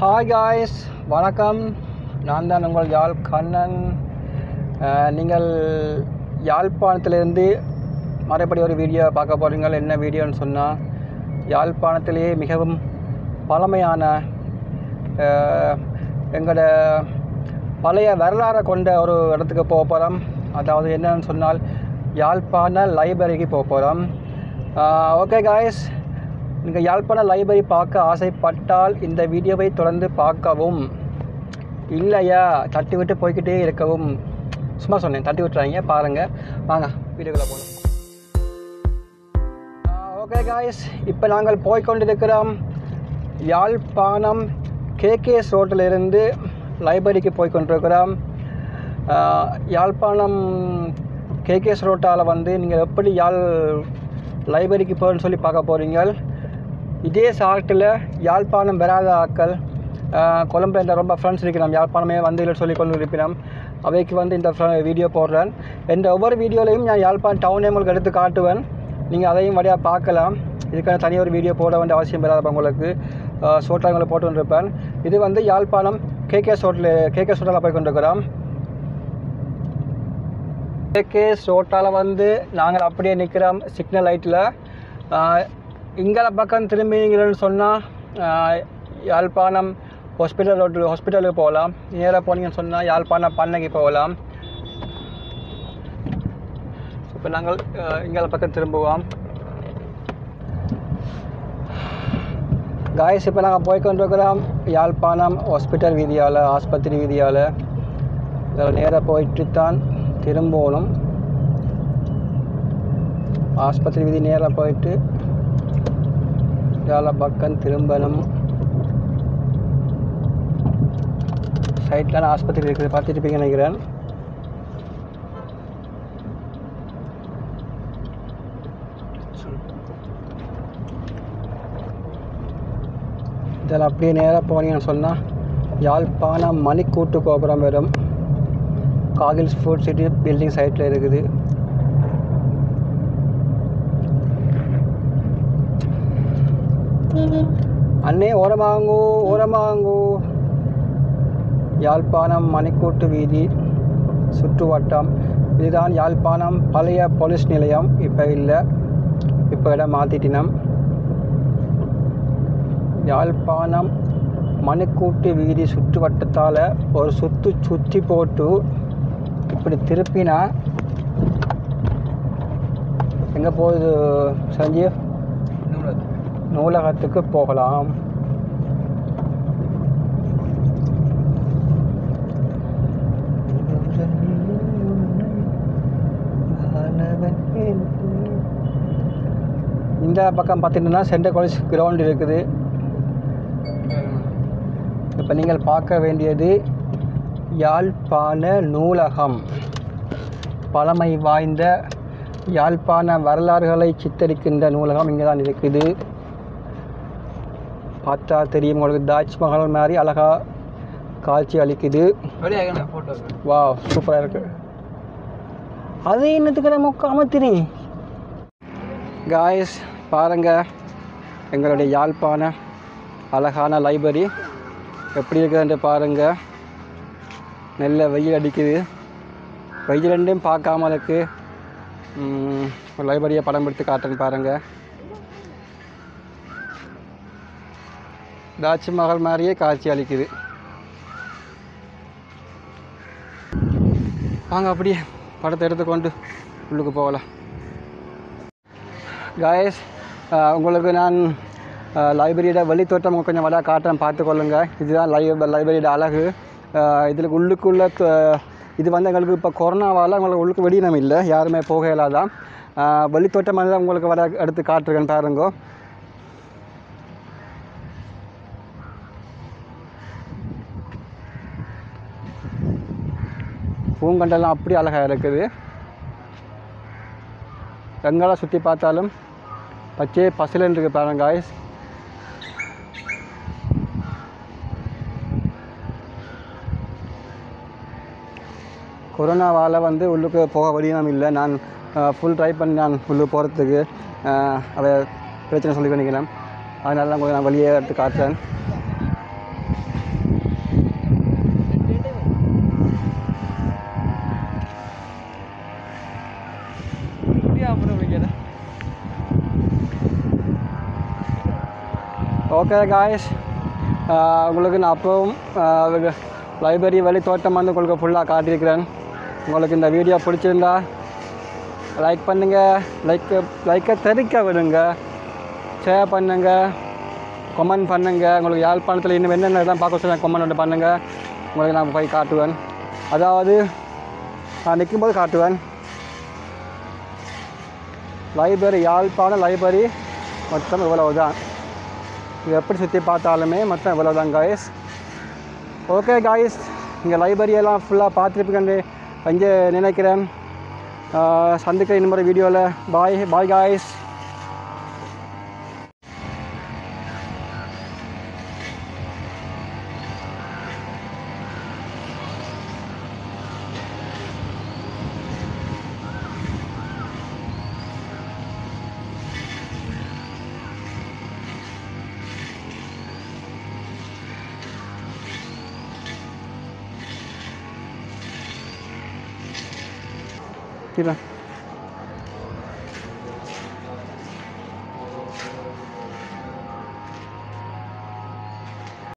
hi guys வணக்கம் நான் தான் உங்கள் யாழ் கண்ணன் அஹ், நீங்கள் யாழ்ப்பாணத்திலிருந்து மறுபடி ஒரு வீடியோ பார்க்க போகிறீங்க என்ன வீடியோன்னு சொன்னால் யாழ்ப்பாணத்திலேயே மிகவும் பழமையான அஹ், எங்களோட பழைய வரலாறை கொண்ட ஒரு இடத்துக்கு போக போகிறோம் அதாவது என்னன்னு சொன்னால் யாழ்ப்பாண லைப்ரரிக்கு போக போகிறோம் ஓகே காய்ஸ் நீங்கள் யாழ்ப்பாண லைப்ரரி பார்க்க ஆசைப்பட்டால் இந்த வீடியோவை தொடர்ந்து பார்க்கவும் இல்லையா தட்டி விட்டு போய்க்கிட்டே இருக்கவும் சும்மா சொன்னேன் தட்டி விட்டுறாங்க பாருங்கள் வாங்க வீடியோக்குள்ளே போகலாம் ஓகே காய்ஸ் இப்போ நாங்கள் போய்க்கொண்டிருக்கிறோம் யாழ்ப்பாணம் கேகேஎஸ் ரோட்டிலிருந்து லைப்ரரிக்கு போய்க்கொண்டிருக்கிறோம் ஆஹ், யாழ்ப்பாணம் கேகேஎஸ் ரோட்டால் வந்து நீங்கள் எப்படி யாழ் லைப்ரரிக்கு போகணும்னு சொல்லி பார்க்க போகிறீங்க இதே சாட்டில் யாழ்ப்பாணம் வராத ஆக்கள் ஆஹ், கொழும்புல ரொம்ப ஃப்ரெண்ட்ஸ் இருக்கிறோம் யாழ்ப்பாணமே வந்து சொல்லி கொண்டு இருப்பினோம் அவைக்கு வந்து இந்த வீடியோ போடுறேன் எந்த ஒவ்வொரு வீடியோலையும் நான் யாழ்ப்பாணம் டவுன் உங்களுக்கு எடுத்து காட்டுவேன் நீங்கள் அதையும் வழியாக பார்க்கலாம் இதுக்கான தனி ஒரு வீடியோ போட வேண்டிய அவசியம் வராத உங்களுக்கு ஷோட்டாக உங்களை போட்டு கொண்டிருப்பேன் இது வந்து யாழ்ப்பாணம் கேகே ஷோட்டில் கேகே ஷோட்டால் போய் கொண்டிருக்கிறோம் கேகே ஷோட்டால் வந்து நாங்கள் அப்படியே நிற்கிறோம் சிக்னல் லைட்டில் இங்கே பக்கம் திரும்பிங்கன்னு சொன்னால் யாழ்ப்பாணம் ஹாஸ்பிட்டல் ரோட்டு ஹாஸ்பிட்டலுக்கு போகலாம் நேராக போனீங்கன்னு சொன்னால் யாழ்ப்பாணம் பண்ணைக்கு போகலாம் இப்போ நாங்கள் இங்கே பக்கம் திரும்புவோம் காய்ஸ் இப்போ நாங்கள் போய்க்கொண்டிருக்கிறோம் யாழ்ப்பாணம் ஹாஸ்பிட்டல் வீதியால் ஆஸ்பத்திரி வீதியால் இதில் நேராக போயிட்டு தான் திரும்பணும் ஆஸ்பத்திரி வீதி நேராக போயிட்டு இதால் பக்கம் திரும்பணும் சைட்டில் ஆஸ்பத்திரி இருக்குது பார்த்துட்டு நினைக்கிறேன் இதில் அப்படியே நேராக போனீங்கன்னு சொன்னால் யாழ்ப்பாணம் மணிக்கூட்டு கோபுரம் வரும் காகில்ஸ் ஃபுட் சிட்டி பில்டிங் சைட்டில் இருக்குது அண்ணே ஓரமாங்கோ ஓரமாங்கோ யாழ்ப்பாணம் மணிக்கூட்டு வீதி சுற்றுவட்டம் இதுதான் யாழ்ப்பாணம் பழைய போலீஸ் நிலையம் இப்போ இல்லை இப்போ இடம் மாற்றிட்டினம் யாழ்ப்பாணம் மணிக்கூட்டு வீதி சுற்றுவட்டத்தால் ஒரு சுற்று சுற்றி போட்டு இப்படி திருப்பினா எங்கே போகுது சஞ்சீவ் நூலகத்துக்கு போகலாம் இந்த பக்கம் பார்த்தீங்கன்னா சென்ட்ரல் காலேஜ் கிரவுண்ட் இருக்குது இப்போ நீங்கள் பார்க்க வேண்டியது யாழ்ப்பாண நூலகம் பழமை வாய்ந்த யாழ்ப்பாண வரலாறுகளை சித்தரிக்கின்ற நூலகம் இங்கே தான் இருக்குது பார்த்தா தெரியும் உங்களுக்கு தாஜ்மஹால் மாதிரி அழகாக காட்சி அளிக்குது வா சூப்பராக இருக்கு அது என்னத்துக்கு நமக்கு அமர்த்தினி காய்ஸ் பாருங்கள் எங்களுடைய யாழ்ப்பாண அழகான லைப்ரரி எப்படி இருக்குதுன்ட்டு பாருங்கள் நல்ல வெயில் அடிக்குது வெயில் ரெண்டும் பார்க்காம இருக்கு ம், ஒரு லைப்ரரியை படம் எடுத்து காட்டுறேன் பாருங்கள் தாஜ்மஹால் மாதிரியே காட்சி அளிக்குது வாங்க அப்படியே படத்தை எடுத்துக்கொண்டு உள்ளுக்கு போகலாம் காயஸ் உங்களுக்கு நான் லைப்ரரியோட வெளித்தோட்டம் கொஞ்சம் வர காட்டுறேன் பார்த்துக்கொள்ளுங்க இதுதான் லை லைப்ரரியோட அழகு இதில் உள்ளுக்குள்ள த- இது வந்து எங்களுக்கு இப்போ கொரோனாவால் உங்களுக்கு உள்ளுக்கு வெளியினம் இல்லை யாருமே போக இயலாதான் வெளித்தோட்டம் வந்து தான் உங்களுக்கு வர எடுத்து காட்டுறேன் பாருங்க பூங்கண்டெல்லாம் அப்படி அழகாக இருக்குது எங்கெல்லாம் சுற்றி பார்த்தாலும் பச்சை பசிலன் இருக்கு பாருங்க காய்ஸ் கொரோனாவால் வந்து உள்ளுக்கு போக வழியும் இல்லை நான் ஃபுல் ட்ரை பண்ணி நான் உள்ளுக்கு போகிறதுக்கு அதை பிரச்சனை சொல்லி பண்ணிக்கிறேன் அதனால தான் கொஞ்சம் நான் வெளியே எடுத்து காட்டுறேன் ஓகே காய்ஸ் உங்களுக்கு நான் அப்பவும் லைப்ரரி வழி தோட்டம் வந்து உங்களுக்கு ஃபுல்லாக காட்டியிருக்கிறேன் உங்களுக்கு இந்த வீடியோ பிடிச்சிருந்தா லைக் பண்ணுங்கள் லைக் லைக்கை தெரிக்க விடுங்க ஷேர் பண்ணுங்கள் கமெண்ட் பண்ணுங்கள் உங்களுக்கு யாழ்ப்பாணத்தில் இன்னும் என்னென்ன தான் பார்க்க சொல்ல கமெண்ட் ஒன்று பண்ணுங்கள் உங்களுக்கு நான் போய் காட்டுவேன் அதாவது நான் நிற்கும்போது காட்டுவேன் லைப்ரரி யாழ்ப்பாணம் லைப்ரரி மொத்தம் இவ்வளவு தான் இது எப்படி சுற்றி பார்த்தாலுமே மொத்தம் இவ்வளோ தான் காய்ஸ் ஓகே காய்ஸ் இங்கே லைப்ரரியெல்லாம் ஃபுல்லாக பார்த்துருப்பீங்கன்னு இங்கே நினைக்கிறேன் ஆஹ் சந்திக்கிறேன் இன்னொரு வீடியோவில் பாய் பாய் காய்ஸ் கீழே